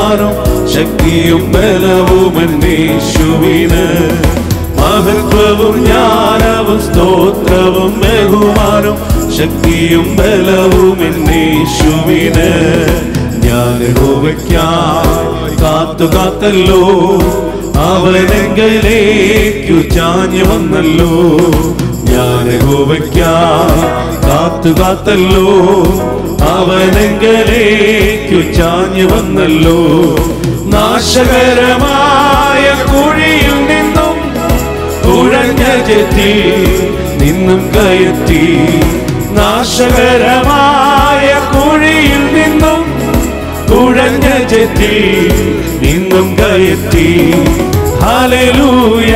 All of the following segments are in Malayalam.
ബഹുമാനം ശക്തിയും ബലവും എന്നേശുവിന് മഹത്വവും ജ്ഞാനവും സ്തോത്രവും ബഹുമാനം ശക്തിയും ബലവും എന്നേശുവിന് ഞാൻ ഹോവയ്ക്കായി കാത്തു കാത്തല്ലോ അവനെങ്കിലേക്കു ചാഞ്ഞു വന്നല്ലോ ഞാൻ ഹോവയ്ക്കായി കാത്തു കാത്തല്ലോ അവനെങ്കിലേക്കു ചാഞ്ഞു വന്നല്ലോ നാശകരമായ കുഴിയിൽ നിന്നും കുഴഞ്ഞ ചെത്തി നിന്നും കയറ്റി നാശകരമായ കുഴിയിൽ നിന്നും കുഴഞ്ഞ ചെത്തി നിന്നും കയറ്റി ഹല്ലേലൂയ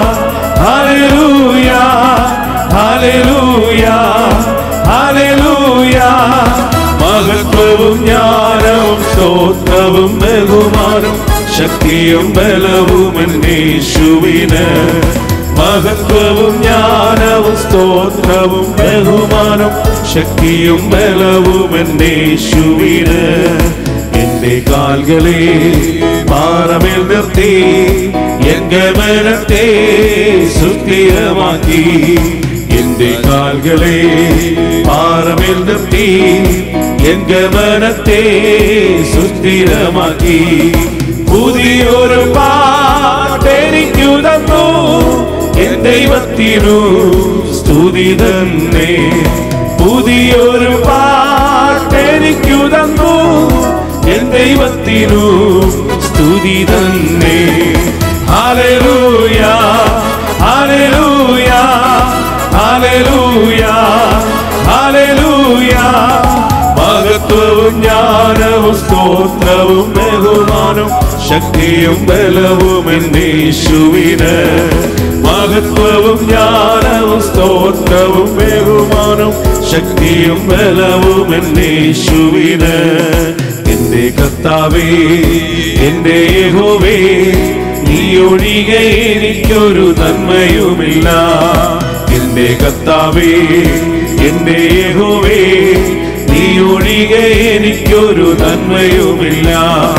ഹല്ലേലൂയ ഹല്ലേലൂയ ഹല്ലേലൂയ മഹത്വവും ജ്ഞാനവും സ്തോത്രവും ബഹുമാനവും ശക്തിയും ബലവും എന്നേശുവിന് മഹത്വവും ജ്ഞാനവും സ്തോത്രവും ബഹുമാനം ശക്തിയും ബലവും എന്നേശുവിന് എന്റെ കാൽകളെ പാറമേൽ നിർത്തി എന്റെ മനത്തെ സുസ്ഥിരമാക്കി എന്റെ കാൽകളെ പാറമേൽ നിർത്തി എന്റെ മനത്തെ സുസ്ഥിരമാക്കി പുതിയൊരു പാട്ടെനിക്കു തന്നു എൻ ദൈവത്തിനു സ്തുതി തന്നെ പുതിയൊരു പാട്ടെനിക്കു തന്നു എൻ ദൈവത്തിനു സ്തുതി തന്നെ ഹാലലൂയ ഹാലലൂയ ഹാലലൂയ ഹാലലൂയ മഹത്വവും ജ്ഞാനവും സ്തോത്രവും ബഹുമാനവും ശക്തിയും ബലവും എന്നേശുവിന് മഹത്വവും ജ്ഞാനവും സ്തോത്രവും ബഹുമാനവും ശക്തിയും ബലവും എന്നേശുവിന് എന്റെ കർത്താവേ എന്റെ യഹോവേ നീ ഒഴികെ എനിക്കൊരു നന്മയുമില്ല എന്റെ കർത്താവേ എന്റെ യഹോവേ നീ ഒഴികെ എനിക്കൊരു നന്മയുമില്ല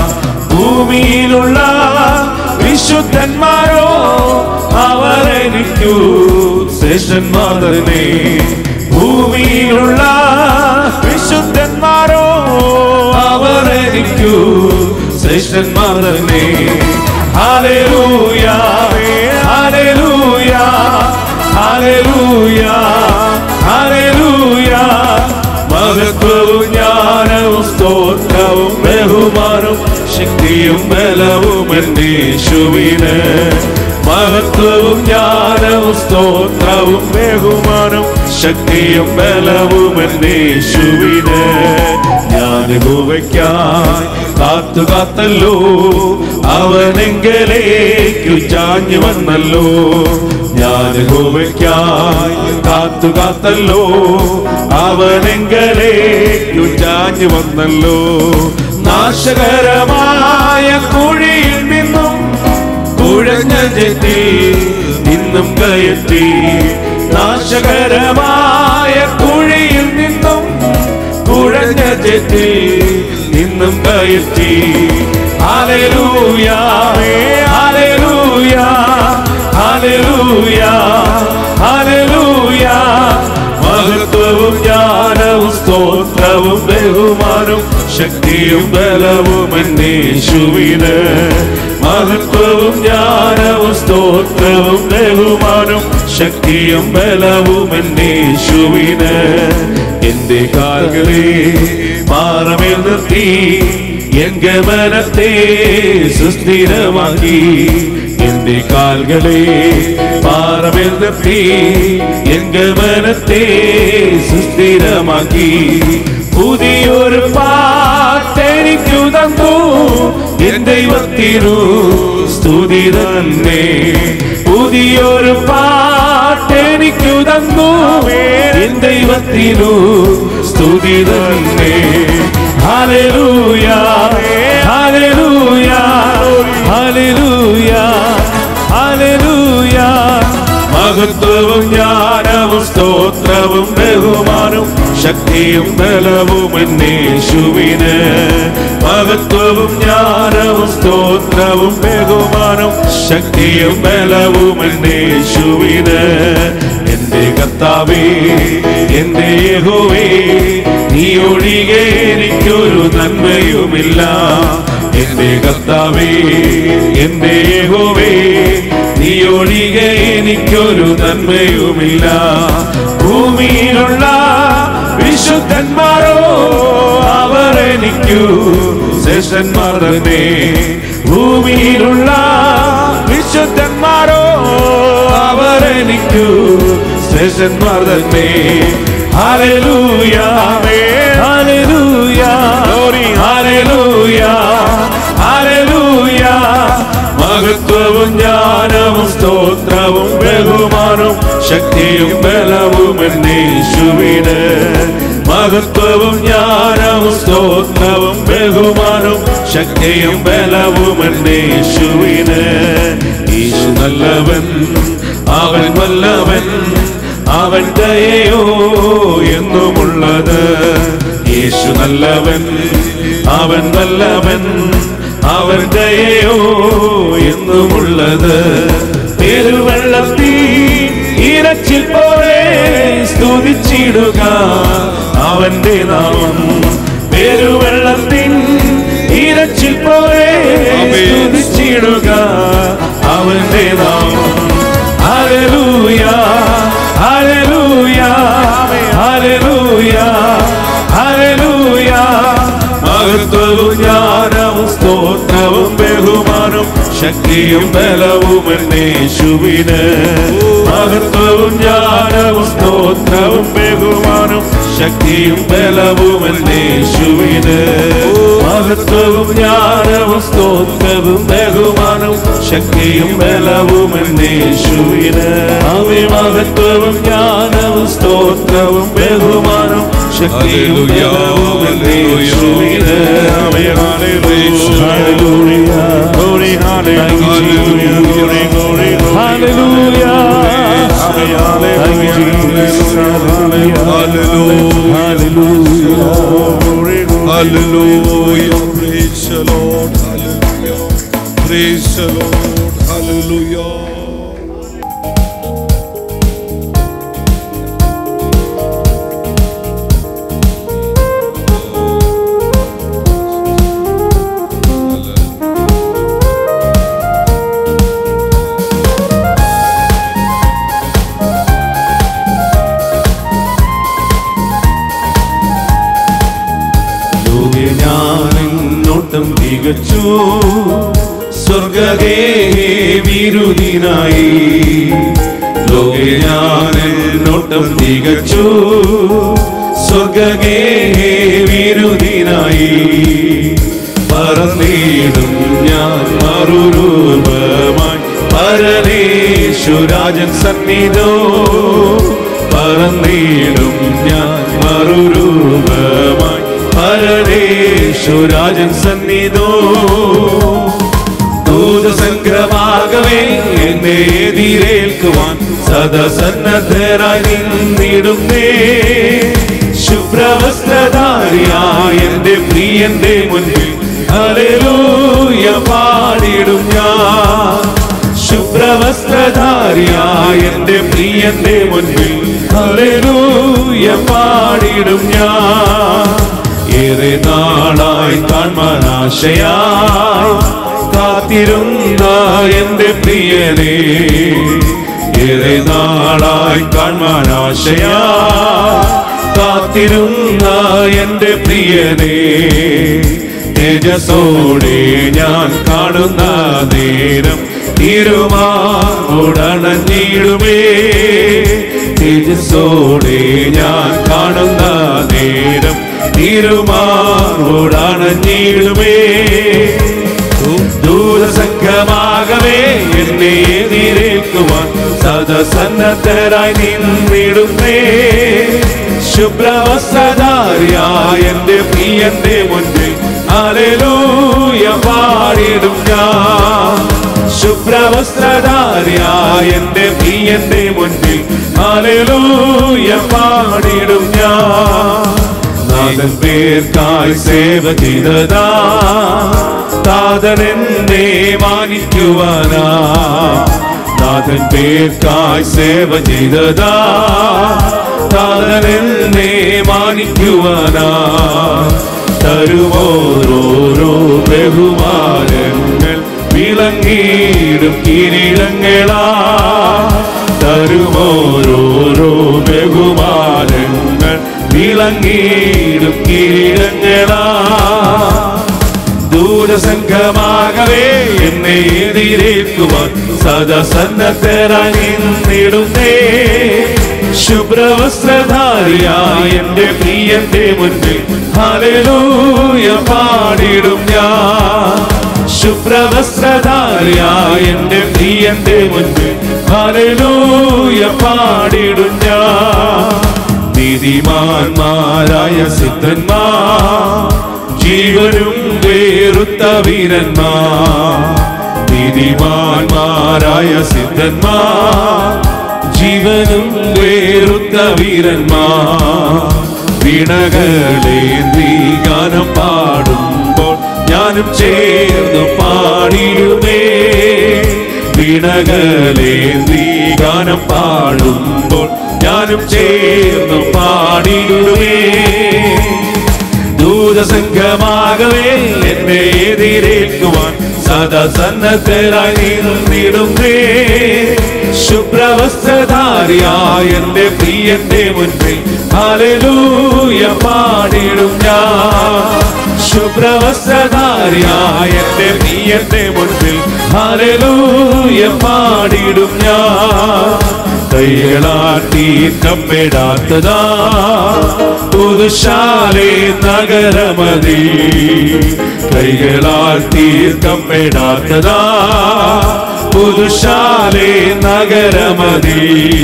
ഭൂമിയിലുള്ള വിശുദ്ധന്മാരോ അവർ എനിക്കു ശ്രേഷ്ഠന്മാർ തന്നെ ഭൂമിയിലുള്ള വിശുദ്ധന്മാരോ അവർ എനിക്കു ശ്രേഷ്ഠന്മാർ തന്നെ ഹാലലൂയ ഹാലലൂയ ഹാലലൂയ ഹാലലൂയ മഹത്വവും ജ്ഞാനവും സ്തോത്രവും ബഹുമാനവും ശക്തിയും ബലവും എന്നേശുവിന് മഹത്വവും ജ്ഞാനവും സ്തോത്രവും ബഹുമാനവും ശക്തിയും ബലവും എന്നേശുവിന് ഞാൻ ഹോവയ്ക്കായി കാത്തു കാത്തല്ലോ അവനെങ്കിലേക്കു ചാഞ്ഞു വന്നല്ലോ ഞാൻ ഹോവയ്ക്കായി കാത്തു കാത്തല്ലോ അവനെങ്കിലേക്കു ചാഞ്ഞു വന്നല്ലോ നാശകരമായ കുഴിയിൽ നിന്നും കുഴഞ്ഞ ചെത്തി നിന്നും കയറ്റി നാശകരമായ കുഴിയിൽ നിന്നും കുഴഞ്ഞ ചെത്തി നിന്നും കയറ്റി ഹല്ലേലൂയ ഹല്ലേലൂയ ഹല്ലേലൂയ ഹല്ലേലൂയ മഹത്വവും ജ്ഞാനവും സ്തോത്രവും ബഹുമാനവും ശക്തിയും ബലവും എന്നേശുവിന് മഹത്വവും ജ്ഞാനവും സ്തോത്രവും ബഹുമാനവും ശക്തിയും ബലവും എന്നേശുവിന് എന്റെ കാൽകളെ പാറമേൽ നിർത്തി എൻ ഗമനത്തെ സുസ്ഥിരമാക്കി എന്റെ കാൽകളെ പാറമേൽ നിർത്തി എൻ ഗമനത്തെ സുസ്ഥിരമാക്കി പുതിയൊരു പാട്ടെനിക്കു തന്നു എൻ ദൈവത്തിനു സ്തുതി തന്നെ പുതിയൊരു പാട്ടെനിക്കു തന്നു എൻ ദൈവത്തിനു സ്തുതി തന്നെ ഹല്ലേലൂയ ഹല്ലേലൂയ ഹല്ലേലൂയ ഹല്ലേലൂയ മഹത്വവും ജ്ഞാനവും സ്തോത്രവും ബഹുമാനവും ശക്തി ശക്തിയും ബലവും എന്നേശുവിന് മഹത്വവും ജ്ഞാനവും സ്തോത്രവും ബഹുമാനവും ശക്തിയും ബലവും എന്നേശുവിന് എന്റെ കർത്താവേ എന്റെ യഹോവേ നീ ഒഴികെ എനിക്കൊരു നന്മയുമില്ല എന്റെ കർത്താവേ എന്റെ യഹോവേ നീ ഒഴികെ എനിക്കൊരു നന്മയുമില്ല ഭൂമിയിലുള്ള വിശുദ്ധന്മാരോ അവർ എനിക്കു ശേഷന്മാർ തന്നെ ഭൂമിയിലുള്ള വിശുദ്ധന്മാരോ അവർ എനിക്കു ശ്രേഷ്ഠന്മാർ തന്നെ ഹല്ലേലൂയ ഹല്ലേലൂയ ഹല്ലേലൂയ ഹല്ലേലൂയ മഹത്വവും ജ്ഞാനവും സ്തോത്രവും ബഹുമാനവും ശക്തിയും ബലവും എന്നേശുവിന് മഹത്വവും ജ്ഞാനവും സ്തോത്രവും ബഹുമാനവും ശക്തിയും ബലവും എന്നേശുവിന് യേശു നല്ലവൻ അവൻ വല്ലവൻ അവൻ ദയയോ എന്നുമുള്ളത് യേശു നല്ലവൻ അവൻ വല്ലവൻ അവൻ ദയയോ എന്നുമുള്ളത് പെരുവെള്ളത്തിൽ ഇരച്ചിൽ പോലെ സ്തുതിച്ചിടുക അവന്റെ നാമം പെരുവെള്ളത്തിൻ ഇരച്ചിൽ പോലെ സ്തുതിച്ചിടുക അവന്റെ നാമം ഹല്ലേലൂയ ഹല്ലേലൂയ ഹല്ലേലൂയ ഹല്ലേലൂയ മഹത്വവും ജ്ഞാനവും സ്തോത്രവും ബഹുമാനവും ശക്തിയും ബലവും എന്നേശുവിന് മഹത്വവും ജ്ഞാനവും സ്തോത്രവും ബഹുമാനവും ശക്തിയും ബലവും എന്നേശുവിന് മഹത്വവും ജ്ഞാനവും സ്തോത്രവും ബഹുമാനവും ശക്തിയും ബലവും എന്നേശുവിന് അവി മഹത്വവും ജ്ഞാനവും സ്തോത്രവും ബഹുമാനവും ശക്തിയും ബലവും എന്നേശുവിന് അവി hallelujah glory hallelujah glory glory hallelujah Hallelujah. Praise the Lord. Hallelujah. Praise the Lord. Hallelujah. ലോകെ ഞാനെന്നോട്ടം തികച്ചു സ്വർഗേ വിരുദിനായി ലോകെ ഞാനെന്നോട്ടം തികച്ചു സ്വർഗേ വിരുദിനായി പറന്നിടും ഞാൻ മറുരൂപമായി പരമേശ്വരാജൻ സന്നിധോ പറന്നിടും ഞാൻ മറുരൂപമായി പരമേശ്വരാജൻ സന്നിധോ ദൂതസംഗ്രമാകവേ എന്നെ എതിരേൽക്കുവാൻ സദസന്നദ്ധരായി നിന്നിടുന്നേ ശുഭ്രവസ്ത്രധാരിയായ എന്റെ പ്രിയന്റെ മുൻപിൽ ഹല്ലേലൂയ പാടിടും ഞാൻ ശുഭ്രവസ്ത്രധാരിയായ എന്റെ പ്രിയന്റെ മുൻപിൽ ഹല്ലേലൂയ പാടിടും ഞാൻ ഏറെ നാളായി കാൺമാനാശയായി കാത്തിരുന്ന എന്റെ പ്രിയനെ ഏറെ നാളായി കാൺമാനാശയാ കാത്തിരുന്ന എന്റെ പ്രിയനെ തേജസ്സോടെ ഞാൻ കാണുന്ന നേരം തിരുമാടണഞ്ഞിടുമേ തേജസ്സോടെ ഞാൻ കാണുന്ന നേരം തിരുമാടണഞ്ഞിടുമേ ദൂരസംഘമാകവേ എന്നെ എതിരേൽക്കുവാൻ സദസന്നദ്ധരായി നിന്നിടുന്നേ ശുഭ്രവസ്ത്രധാരിയായ എന്റെ പ്രിയന്റെ മുൻപിൽ അലലൂയ പാടിടും ഞാൻ ശുഭ്രവസ്ത്രധാരിയായ എന്റെ പ്രിയന്റെ മുൻപിൽ അലലൂയ പാടിടും ഞാൻ നാഥൻ പേർക്കായി സേവ ചെയ്തതാ താതൻ എന്നെ മാനിക്കുവാനാ നാഥൻ പേർക്കായി സേവ ചെയ്തതാ താതൻ എന്നെ മാനിക്കുവാനാ തരുമോരോരോ ബഹുമാനങ്ങൾ വിളങ്ങിയിടും കിരീടങ്ങളാ തരുമോരോരോ ബഹുമാനങ്ങൾ വിളങ്ങിയിടും കിരീടങ്ങളാ ദൂരസംഘമാകവേ എന്നെ എതിരേൽക്കുവാൻ സദസന്നദ്ധരായി നിന്നിടുന്നേ ശുഭ്രവസ്ത്രധാരിയായ എന്റെ പ്രിയന്റെ മുൻപിൽ ഹല്ലേലൂയ പാടിടും ഞാൻ ശുഭ്രവസ്ത്രധാരിയായ എന്റെ പ്രിയന്റെ മുൻപിൽ ഹല്ലേലൂയ പാടിടും ഞാൻ നീതിമാന്മാരായ സിദ്ധന്മാർ ജീവനും വേറുത്ത വീരന്മാർ നീതിമാന്മാരായ സിദ്ധന്മാർ ജീവനും വേറുത്ത വീരന്മാർ വീണകളേന്തി ഗാനം പാടുമ്പോൾ ഞാനും ചേർന്ന് പാടിയുമേ വീണകളേന്തി ഗാനം പാടുമ്പോൾ ഞാനും ചേർന്ന് പാടിയുമേ ദൂതസംഘമാകവേ എന്നെ എതിരേൽക്കുവാൻ സദാ സന്നദ്ധരായി നിന്നിടുന്നേ ശുഭ്രവസ്ത്രധാരിയായ എന്റെ പ്രിയന്റെ മുൻപിൽ ഹല്ലേലൂയ പാടിടും ഞാൻ ശുഭ്രവസ്ത്രധാരിയായ എന്റെ പ്രിയന്റെ മുൻപിൽ ഹല്ലേലൂയ പാടിടും ഞാൻ കൈകളാട്ടി കമ്മിടാത്തതാ പുതുശാലെ നഗരമതി കൈകളാൽ തീർക്കപ്പെടാത്തതാ പുതുശാലെ നഗരമതി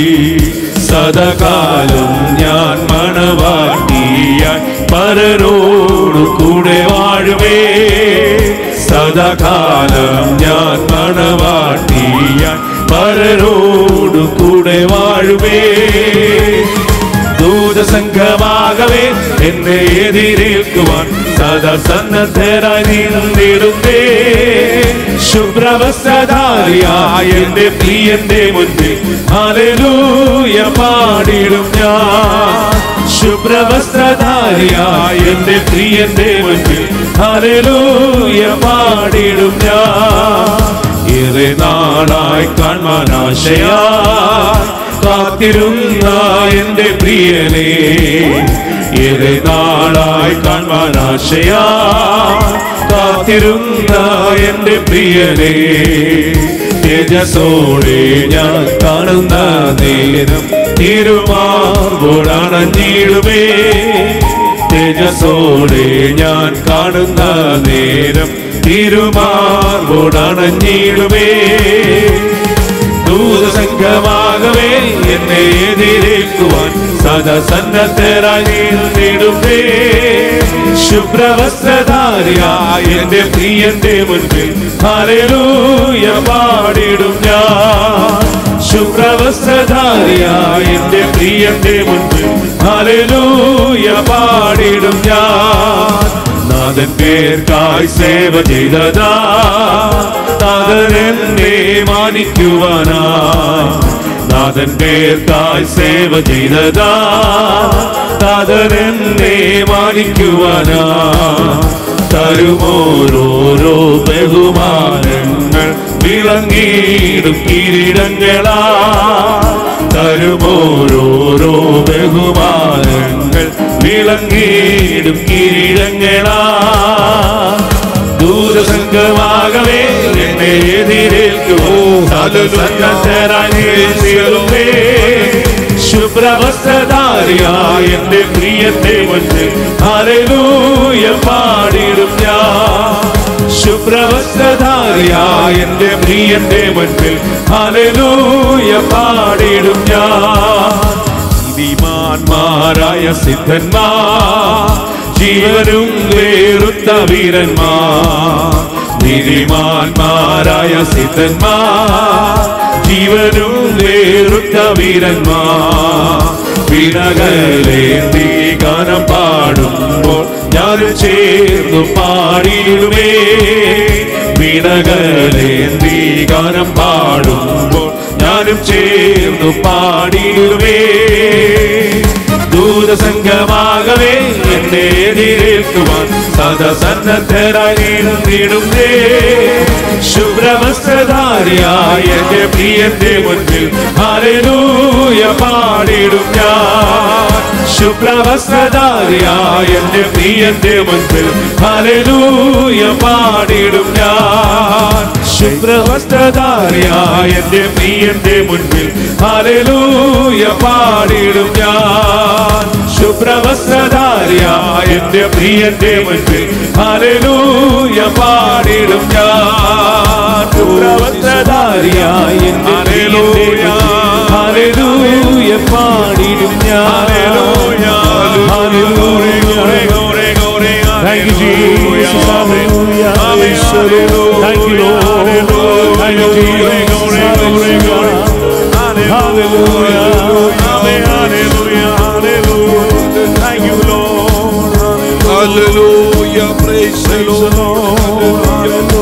സദകാലം ഞാൻ മണവാട്ടിയാൻ പരനോടു കൂടെ വാഴുമേ സദകാലം ഞാൻ മണവാട്ടിയാൻ പരനോടു കൂടെ വാഴുമേ ദൂതസംഘമാകവേ എന്നെ എതിരേൽക്കുവാൻ സദാ സന്നദ്ധരായി നിന്നിടുന്നേ ശുഭ്രവസ്ത്രധാരിയായ എന്റെ പ്രിയന്റെ മുൻപിൽ ഹല്ലേലൂയ പാടിടും ഞാൻ ശുഭ്രവസ്ത്രധാരിയായ എന്റെ പ്രിയന്റെ മുൻപിൽ ഹല്ലേലൂയ പാടിടും ഞാൻ ഏറെ നാളായി കാണാൻ ആശയാ കാത്തിരുന്ന എന്റെ പ്രിയനെ ഏറെ നാളായി കാണാൻ ആശയാ കാത്തിരുന്ന എന്റെ പ്രിയനെ തേജസോടെ ഞാൻ കാണുന്ന നേരം തിരുമാർവോടണഞ്ഞിടുമേ തേജസോടെ ഞാൻ കാണുന്ന നേരം തിരുമാർവോടണഞ്ഞിടുമേ ദൂതസംഘമാകവേ എന്നെ എതിരേൽക്കുവാൻ സദാ സന്നദ്ധരായി നിന്നിടുമേ ശുഭ്രവസ്ത്രധാരിയായ എന്റെ പ്രിയന്റെ മുൻപിൽ ഹല്ലേലൂയ പാടിടും ഞാൻ ശുഭ്രവസ്ത്രധാരിയായ എന്റെ പ്രിയന്റെ മുൻപിൽ ഹല്ലേലൂയ പാടിടും ഞാൻ നാഥൻ പേർക്കായി സേവ ചെയ്തതാ നാഥൻ എന്നെ മാനിക്കുവാനാ നാഥൻ പേർക്കായി സേവ ചെയ്തതാ നാഥൻ എന്നെ മാനിക്കുവാനാ തരുമോരോരോ ബഹുമാനങ്ങൾ വിളങ്ങിയിടും കിരീടങ്ങളാ തരുമോരോരോ ബഹുമാനങ്ങൾ വിളങ്ങിയിടും കിരീടങ്ങളാ ദൂരസംഘമാകവേ എന്നെ എതിരേൽക്കുമോ സദസംഘരാനേ ശുഭ്രവസ്ത്രധാരിയായ എന്റെ പ്രിയത്തെ മുന്നിൽ ഹല്ലേലൂയ പാടിടും ഞാൻ ശുഭ്രവസ്ത്രധാരിയായ എന്റെ പ്രിയന്റെ മുൻപിൽ ഹല്ലേലൂയ പാടിടും ഞാൻ നീതിമാന്മാരായ സിദ്ധന്മാർ ജീവനും വേറുത്ത വീരന്മാർ നീതിമാന്മാരായ സിദ്ധന്മാർ ജീവനും വേറുത്ത വീരന്മാർ വീണകളേന്തി ഗാനം പാടുമ്പോൾ ഞാൻ ചേർന്നു പാടിയിടുമേ വീണകളേന്തി ഗാനം പാടുമ്പോൾ ഞാനും ചേർന്നു പാടിയിടുമേ ദൂരസംഗമാകവേ എന്നെ എതിരേൽക്കുവാൻ സദസന്നദ്ധരായി നീടുന്നേ ശുഭ്രവസ്ത്രധാരിയായ എന്റെ പ്രിയന്റെ മുൻപിൽ ഹാലലൂയ പാടിടും ഞാൻ ശുഭ്രവസ്ത്രധാരിയായ എന്റെ പ്രിയന്റെ മുൻപിൽ ഹാലലൂയ പാടിടും ഞാൻ ശുഭ്രവസ്ത്രധാരിയായ എന്റെ പ്രിയന്റെ മുൻപിൽ ഹാലലൂയ പാടിടും ഞാൻ ശുഭ്രവസ്ത്രധാരിയായ എന്റെ പ്രിയന്റെ മുൻപിൽ ഹാലലൂയ പാടിടും ഞാൻ ശുഭ്രവസ്ത്രധാരിയായ എന്റെ പ്രിയന്റെ മുൻപിൽ ഹാലലൂയ പാടിടും ഞാൻ Thank you, Jesus. Hallelujah. Thank you, Lord. Thank you, Jesus. Hallelujah. Hallelujah. Hallelujah. Praise the Lord. Hallelujah.